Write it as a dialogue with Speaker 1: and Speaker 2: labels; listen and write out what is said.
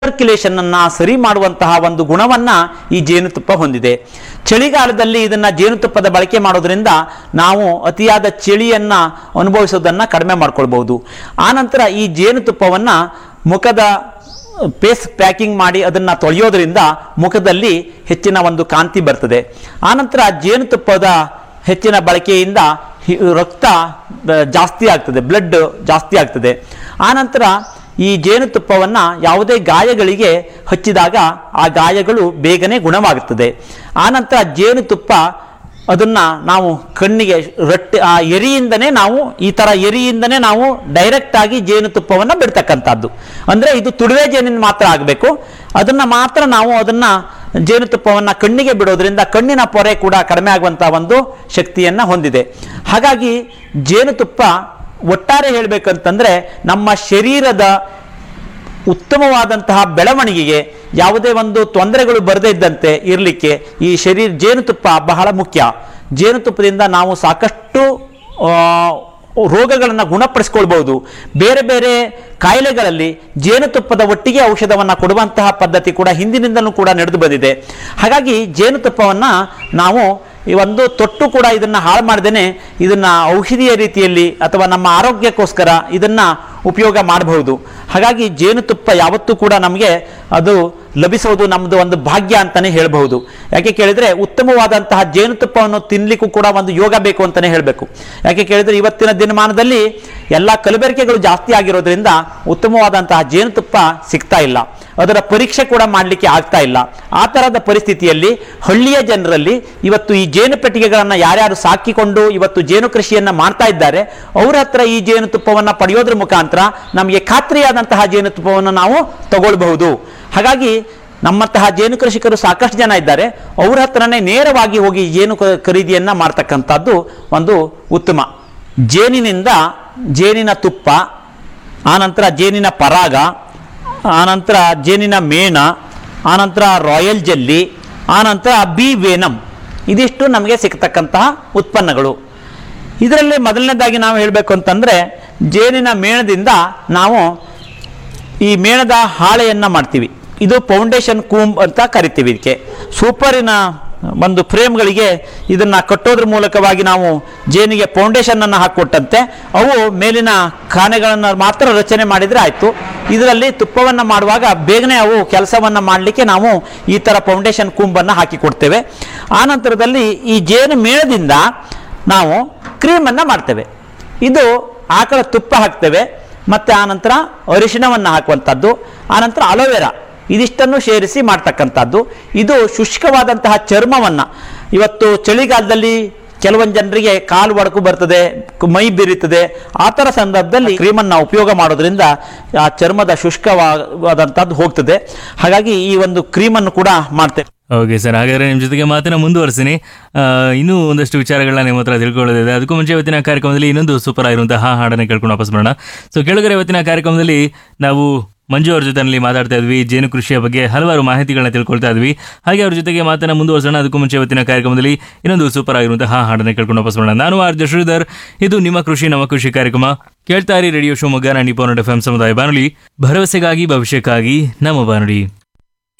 Speaker 1: circulation ಅನ್ನ ಸರಿ ಮಾಡುವಂತಹ ಒಂದು ಗುಣವನ್ನ ಈ ಜೇನುತುಪ್ಪ ಹೊಂದಿದೆ ಚಳಿಗಾಲದಲ್ಲಿ ಇದನ್ನ ಜೇನುತುಪ್ಪದ ಬಳಕೆ ಮಾಡೋದ್ರಿಂದ ನಾವು ಅತಿಯಾದ ಚಳಿಯನ್ನ ಅನುಭವಿಸೋದನ್ನ ಕಡಿಮೆ ಮಾಡ್ಕೊಳ್ಬಹುದು ಆನಂತರ ಈ ಜೇನುತುಪ್ಪವನ್ನ ಮುಖದ ಪೇಸ್ಟ್ ಪ್ಯಾಕಿಂಗ್ ಮಾಡಿ ಅದನ್ನ ತೊಳೆಯೋದ್ರಿಂದ ಮುಖದಲ್ಲಿ ಹೆಚ್ಚಿನ ಒಂದು ಕಾಂತಿ ಬರ್ತದೆ ಆನಂತರ ಜೇನುತುಪ್ಪದ ಹೆಚ್ಚಿನ ಬಳಕೆಯಿಂದ ಹಿ- ರಕ್ತ ಆ, ಜಾಸ್ತಿ ಆಗ್ತದೆ ಬ್ಲಡ್ ಜಾಸ್ತಿ ಆಗ್ತದೆ ಆನಂತರ ಈ ಜೇನುತುಪ್ಪವನ್ನು ಯಾವುದೇ ಗಾಯಗಳಿಗೆ ಹಚ್ಚಿದಾಗ ಆ ಗಾಯಗಳು ಬೇಗನೆ ಗುಣವಾಗುತ್ತದೆ ಆನಂತರ ಜೇನುತುಪ್ಪ ಅದನ್ನ ನಾವು ಕಣ್ಣಿಗೆ ರೊಟ್ಟಿ ಆ ಎರಿಯಿಂದನೇ ನಾವು ಈ ತರ ಎರಿಯಿಂದನೇ ನಾವು ಡೈರೆಕ್ಟ್ ಆಗಿ ಜೇನುತುಪ್ಪವನ್ನು ಬಿಡ್ತಕ್ಕಂಥದ್ದು ಅಂದ್ರೆ ಇದು ತುಡುವೆ ಜೇನಿನ ಮಾತ್ರ ಆಗಬೇಕು ಅದನ್ನ ಮಾತ್ರ ನಾವು ಅದನ್ನ ಜೇನುತುಪ್ಪವನ್ನು ಕಣ್ಣಿಗೆ ಬಿಡೋದ್ರಿಂದ ಕಣ್ಣಿನ ಪೊರೆ ಕೂಡ ಕಡಿಮೆ ಆಗುವಂತಹ ಒಂದು ಶಕ್ತಿಯನ್ನ ಹೊಂದಿದೆ ಹಾಗಾಗಿ ಜೇನುತುಪ್ಪ ಒಟ್ಟಾರೆ ಹೇಳಬೇಕಂತಂದ್ರೆ ನಮ್ಮ ಶರೀರದ ಉತ್ತಮವಾದಂತಹ ಬೆಳವಣಿಗೆಗೆ ಯಾವುದೇ ಒಂದು ತೊಂದರೆಗಳು ಬರದೇ ಇದ್ದಂತೆ ಇರಲಿಕ್ಕೆ ಈ ಶರೀರ ಜೇನುತುಪ್ಪ ಬಹಳ ಮುಖ್ಯ ಜೇನುತುಪ್ಪದಿಂದ ನಾವು ಸಾಕಷ್ಟು ಆ, ರೋಗಗಳನ್ನು ಗುಣಪಡಿಸ್ಕೊಳ್ಬಹುದು ಬೇರೆ ಬೇರೆ ಕಾಯಿಲೆಗಳಲ್ಲಿ ಜೇನುತುಪ್ಪದ ಒಟ್ಟಿಗೆ ಔಷಧವನ್ನು ಕೊಡುವಂತಹ ಪದ್ಧತಿ ಕೂಡ ಹಿಂದಿನಿಂದಲೂ ಕೂಡ ನಡೆದು ಬಂದಿದೆ ಹಾಗಾಗಿ ಜೇನುತುಪ್ಪವನ್ನು ನಾವು ಈ ಒಂದು ತೊಟ್ಟು ಕೂಡ ಇದನ್ನು ಹಾಳು ಮಾಡ್ದೇನೆ ಇದನ್ನ ಔಷಧಿಯ ರೀತಿಯಲ್ಲಿ ಅಥವಾ ನಮ್ಮ ಆರೋಗ್ಯಕ್ಕೋಸ್ಕರ ಇದನ್ನ ಉಪಯೋಗ ಮಾಡಬಹುದು ಹಾಗಾಗಿ ಜೇನುತುಪ್ಪ ಯಾವತ್ತೂ ಕೂಡ ನಮಗೆ ಅದು ಲಭಿಸೋದು ನಮ್ಮದು ಒಂದು ಭಾಗ್ಯ ಅಂತಾನೆ ಹೇಳಬಹುದು ಯಾಕೆ ಕೇಳಿದ್ರೆ ಉತ್ತಮವಾದಂತಹ ಜೇನುತುಪ್ಪವನ್ನು ತಿನ್ಲಿಕ್ಕೂ ಕೂಡ ಒಂದು ಯೋಗ ಬೇಕು ಅಂತಾನೆ ಹೇಳಬೇಕು ಯಾಕೆ ಕೇಳಿದ್ರೆ ಇವತ್ತಿನ ದಿನಮಾನದಲ್ಲಿ ಎಲ್ಲ ಕಲಬೆರಕೆಗಳು ಜಾಸ್ತಿ ಆಗಿರೋದ್ರಿಂದ ಉತ್ತಮವಾದಂತಹ ಜೇನುತುಪ್ಪ ಸಿಗ್ತಾ ಇಲ್ಲ ಅದರ ಪರೀಕ್ಷೆ ಕೂಡ ಮಾಡಲಿಕ್ಕೆ ಆಗ್ತಾ ಇಲ್ಲ ಆ ತರದ ಪರಿಸ್ಥಿತಿಯಲ್ಲಿ ಹಳ್ಳಿಯ ಜನರಲ್ಲಿ ಇವತ್ತು ಈ ಜೇನು ಪೆಟ್ಟಿಗೆಗಳನ್ನು ಯಾರ್ಯಾರು ಸಾಕಿಕೊಂಡು ಇವತ್ತು ಜೇನು ಕೃಷಿಯನ್ನ ಮಾಡ್ತಾ ಇದ್ದಾರೆ ಅವರ ಹತ್ರ ಈ ಜೇನುತುಪ್ಪವನ್ನು ಪಡೆಯೋದ್ರ ಮುಖಾಂತರ ನಮಗೆ ಖಾತ್ರಿಯಾದಂತಹ ಜೇನುತುಪ್ಪವನ್ನು ನಾವು ತಗೊಳ್ಬಹುದು ಹಾಗಾಗಿ ನಮ್ಮಂತಹ ಜೇನು ಕೃಷಿಕರು ಸಾಕಷ್ಟು ಜನ ಇದ್ದಾರೆ ಅವ್ರ ಹತ್ರನೇ ನೇರವಾಗಿ ಹೋಗಿ ಜೇನು ಕ- ಖರೀದಿಯನ್ನ ಮಾಡ್ತಕ್ಕಂಥದ್ದು ಒಂದು ಉತ್ತಮ ಜೇನಿನಿಂದ ಜೇನಿನ ತುಪ್ಪ ಆನಂತರ ಜೇನಿನ ಪರಾಗ ಆನಂತರ ಜೇನಿನ ಮೇಣ ಆನಂತರ ರಾಯಲ್ ಜೆಲ್ಲಿ ಆನಂತರ ಬಿ ವೇನಮ್ ಇದಿಷ್ಟು ನಮಗೆ ಸಿಗ್ತಕ್ಕಂತಹ ಉತ್ಪನ್ನಗಳು ಇದರಲ್ಲಿ ಮೊದಲನೇದಾಗಿ ನಾವು ಹೇಳಬೇಕು ಅಂತಂದರೆ ಜೇನಿನ ಮೇಣದಿಂದ ನಾವು ಈ ಮೇಣದ ಹಾಳೆಯನ್ನು ಮಾಡ್ತೀವಿ ಇದು ಫೌಂಡೇಶನ್ ಕೂಂಬ್ ಅಂತ ಕರಿತೀವಿ ಇದಕ್ಕೆ ಸೂಪರಿನ ಒಂದು ಫ್ರೇಮ್ಗಳಿಗೆ ಇದನ್ನ ಕಟ್ಟೋದ್ರ ಮೂಲಕವಾಗಿ ನಾವು ಜೇನಿಗೆ ಫೌಂಡೇಶನ್ ಅನ್ನು ಹಾಕೊಟ್ಟಂತೆ ಅವು ಮೇಲಿನ ಖಾನೆಗಳನ್ನು ಮಾತ್ರ ರಚನೆ ಮಾಡಿದರೆ ಆಯಿತು ಇದರಲ್ಲಿ ತುಪ್ಪವನ್ನು ಮಾಡುವಾಗ ಬೇಗನೆ ಅವು ಕೆಲಸವನ್ನು ಮಾಡಲಿಕ್ಕೆ ನಾವು ಈ ಥರ ಫೌಂಡೇಶನ್ ಕೂಂಬನ್ನು ಹಾಕಿ ಕೊಡ್ತೇವೆ ಆನಂತರದಲ್ಲಿ ಈ ಜೇನು ಮೇಣದಿಂದ ನಾವು ಕ್ರೀಮನ್ನು ಮಾಡ್ತೇವೆ ಇದು ಆಕಳ ತುಪ್ಪ ಹಾಕ್ತೇವೆ ಮತ್ತು ಆನಂತರ ಅರಿಶಿಣವನ್ನು ಹಾಕುವಂಥದ್ದು ಆನಂತರ ಅಲೋವೆರಾ ಇದಿಷ್ಟನ್ನು ಸೇರಿಸಿ ಮಾಡ್ತಕ್ಕಂಥದ್ದು ಇದು ಶುಷ್ಕವಾದಂತಹ ಚರ್ಮವನ್ನು ಇವತ್ತು ಚಳಿಗಾಲದಲ್ಲಿ ಕೆಲವೊಂದು ಜನರಿಗೆ ಕಾಲು ಒಡಕು ಬರ್ತದೆ ಕ- ಮೈ ಬಿರಿತದೆ ಆ ಥರ ಸಂದರ್ಭದಲ್ಲಿ ಕ್ರೀಮನ್ನು ಉಪಯೋಗ ಮಾಡೋದ್ರಿಂದ ಆ ಚರ್ಮದ ಶುಷ್ಕವಾದಂಥದ್ದು ಹೋಗ್ತದೆ ಹಾಗಾಗಿ ಈ ಒಂದು ಕ್ರೀಮನ್ನು ಕೂಡ ಮಾಡ್ತೇವೆ
Speaker 2: ಓಕೆ ಸರ್ ಹಾಗಾದ್ರೆ ನಿಮ್ಮ ಜೊತೆಗೆ ಮಾತನ್ನ ಮುಂದುವರಿಸ್ತೀನಿ ಆ, ಇನ್ನೂ ಒಂದಷ್ಟು ವಿಚಾರಗಳನ್ನ ನಿಮ್ಮ ಹತ್ರ ತಿಳ್ಕೊಳ್ಳೋದಿದೆ ಅದಕ್ಕೂ ಮುಂಚೆ ಇವತ್ತಿನ ಕಾರ್ಯಕ್ರಮದಲ್ಲಿ ಇನ್ನೊಂದು ಸೂಪರ್ ಆಗಿರುವಂತಹ ಹಾಡನ್ನು ಕೇಳ್ಕೊಂಡು ವಾಪಸ್ ಬರೋಣ ಸೊ ಕೆಳಗರೆ ಇವತ್ತಿನ ಕಾರ್ಯಕ್ರಮದಲ್ಲಿ ನಾವು ಮಂಜು ಅವ್ರ ಜೊತೆನಲ್ಲಿ ಮಾತಾಡ್ತಾ ಇದ್ವಿ ಜೇನು ಕೃಷಿಯ ಬಗ್ಗೆ ಹಲವಾರು ಮಾಹಿತಿಗಳನ್ನ ತಿಳ್ಕೊಳ್ತಾ ಇದ್ವಿ ಹಾಗೆ ಅವ್ರ ಜೊತೆಗೆ ಮಾತನ್ನ ಮುಂದುವರಿಸೋಣ ಅದಕ್ಕೂ ಮುಂಚೆ ಇವತ್ತಿನ ಕಾರ್ಯಕ್ರಮದಲ್ಲಿ ಇನ್ನೊಂದು ಸೂಪರ್ ಆಗಿರುವಂತಹ ಹಾಡನ್ನು ಕೇಳ್ಕೊಂಡು ವಾಪಸ್ ಬರೋಣ ನಾನು ಆರ್ ಶ್ರೀಧರ್ ಇದು ನಿಮ್ಮ ಕೃಷಿ ನಮ್ಮ ಕೃಷಿ ಕಾರ್ಯಕ್ರಮ ಕೇಳ್ತಾ ಇರಿ ರೇಡಿಯೋ ಶಿವಮೊಗ್ಗ ನಾಡಿ ಪಾಯಿಂಟ್ ಎಫ್ ಎಂ ಸಮುದಾಯ ಬಾನುಲಿ ಭರವಸೆಗಾಗಿ ಭವಿಷ್ಯಕ್ಕಾಗಿ ನಮ್ಮ ಬಾನುಲಿ